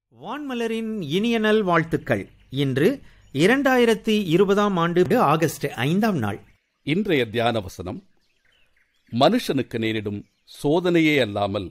வான்மலரின் இனிய நல் வாழ்த்துக்கள் இன்று இரண்டாயிரத்தி இருபதாம் ஆண்டு ஆகஸ்ட் ஐந்தாம் நாள் இன்றைய தியான வசனம் மனுஷனுக்கு நேரிடும் சோதனையே அல்லாமல்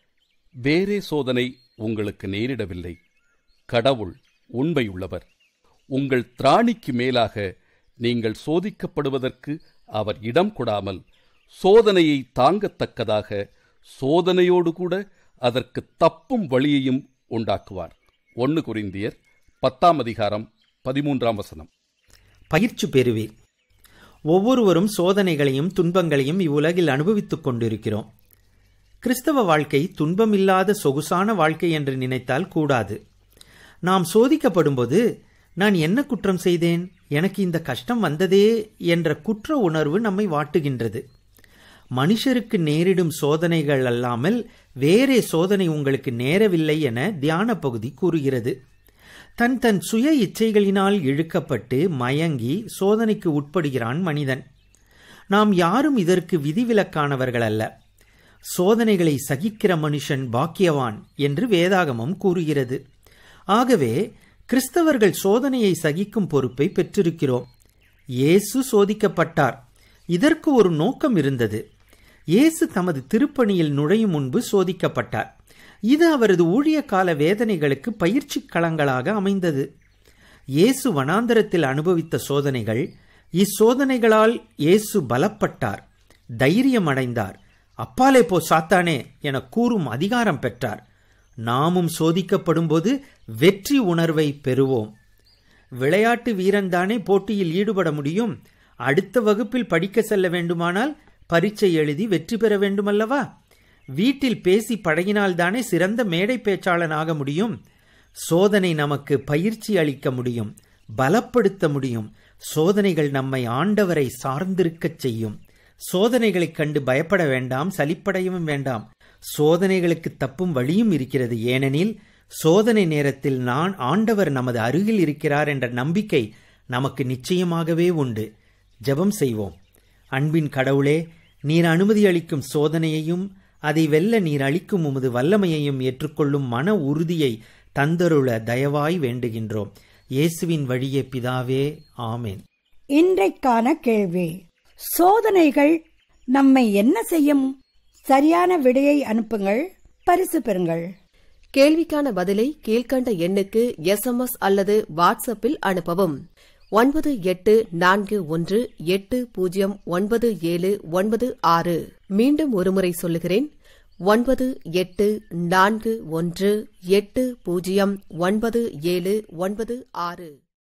வேறே சோதனை உங்களுக்கு நேரிடவில்லை கடவுள் உண்மையுள்ளவர் உங்கள் திராணிக்கு மேலாக நீங்கள் சோதிக்கப்படுவதற்கு அவர் இடம் கொடாமல் சோதனையை தாங்கத்தக்கதாக சோதனையோடு கூட அதற்கு தப்பும் வழியையும் உண்டாக்குவார் ஒன்று குறிந்தியர் பத்தாம் அதிகாரம் பதிமூன்றாம் வசனம் பயிற்சி பெறுவீர் ஒவ்வொருவரும் சோதனைகளையும் துன்பங்களையும் இவ்வுலகில் அனுபவித்துக் கொண்டிருக்கிறோம் கிறிஸ்தவ வாழ்க்கை துன்பமில்லாத சொகுசான வாழ்க்கை என்று நினைத்தால் கூடாது நாம் சோதிக்கப்படும்போது நான் என்ன குற்றம் செய்தேன் எனக்கு இந்த கஷ்டம் வந்ததே என்ற குற்ற உணர்வு நம்மை வாட்டுகின்றது மனுஷருக்கு நேரிடும் சோதனைகள் அல்லாமல் வேறே சோதனை உங்களுக்கு நேரவில்லை என தியான பகுதி கூறுகிறது தன் தன் சுய இச்சைகளினால் இழுக்கப்பட்டு மயங்கி சோதனைக்கு உட்படுகிறான் மனிதன் நாம் யாரும் இதற்கு விதிவிலக்கானவர்கள் அல்ல சோதனைகளை சகிக்கிற மனுஷன் பாக்கியவான் என்று வேதாகமம் கூறுகிறது ஆகவே கிறிஸ்தவர்கள் சோதனையை சகிக்கும் பொறுப்பை பெற்றிருக்கிறோம் இயேசு சோதிக்கப்பட்டார் இதற்கு ஒரு நோக்கம் இருந்தது இயேசு தமது திருப்பணியில் நுழையும் முன்பு சோதிக்கப்பட்டார் இது அவரது ஊழிய கால வேதனைகளுக்கு பயிற்சி களங்களாக அமைந்தது இயேசு வனாந்தரத்தில் அனுபவித்த சோதனைகள் இச்சோதனைகளால் இயேசு பலப்பட்டார் தைரியம் அடைந்தார் அப்பாலே போ சாத்தானே என கூறும் அதிகாரம் பெற்றார் நாமும் சோதிக்கப்படும்போது வெற்றி உணர்வை பெறுவோம் விளையாட்டு வீரன்தானே போட்டியில் ஈடுபட முடியும் அடுத்த வகுப்பில் படிக்க செல்ல வேண்டுமானால் பரீட்சை எழுதி வெற்றி பெற வேண்டுமல்லவா வீட்டில் பேசி பழகினால்தானே சிறந்த மேடை பேச்சாளனாக முடியும் சோதனை நமக்கு பயிற்சி அளிக்க முடியும் பலப்படுத்த முடியும் சோதனைகள் நம்மை ஆண்டவரை சார்ந்திருக்கச் செய்யும் சோதனைகளைக் கண்டு பயப்பட வேண்டாம் சலிப்படையவும் வேண்டாம் சோதனைகளுக்கு தப்பும் வழியும் இருக்கிறது ஏனெனில் சோதனை நேரத்தில் நான் ஆண்டவர் நமது அருகில் இருக்கிறார் என்ற நம்பிக்கை நமக்கு நிச்சயமாகவே உண்டு ஜெபம் செய்வோம் அன்பின் கடவுளே நீர் அனுமதி அளிக்கும் சோதனையையும் அதை வெல்ல நீர் அளிக்கும் உமது வல்லமையையும் ஏற்றுக்கொள்ளும் மன உறுதியை தந்தருள தயவாய் வேண்டுகின்றோம் இயேசுவின் வழியே பிதாவே ஆமேன் இன்றைக்கான கேள்வி சோதனைகள் நம்மை என்ன செய்யும் சரியான விடையை அனுப்புங்கள் பரிசு பெறுங்கள் கேள்விக்கான பதிலை கீழ்க்கண்ட எண்ணுக்கு எஸ்எம்எஸ் அல்லது வாட்ஸ்அப்பில் அனுப்பவும் ஒன்பது எட்டு நான்கு ஒன்று எட்டு பூஜ்ஜியம் ஒன்பது ஏழு ஒன்பது ஆறு மீண்டும் ஒருமுறை சொல்லுகிறேன் ஒன்பது எட்டு நான்கு ஒன்று எட்டு பூஜ்ஜியம் ஒன்பது ஏழு ஒன்பது ஆறு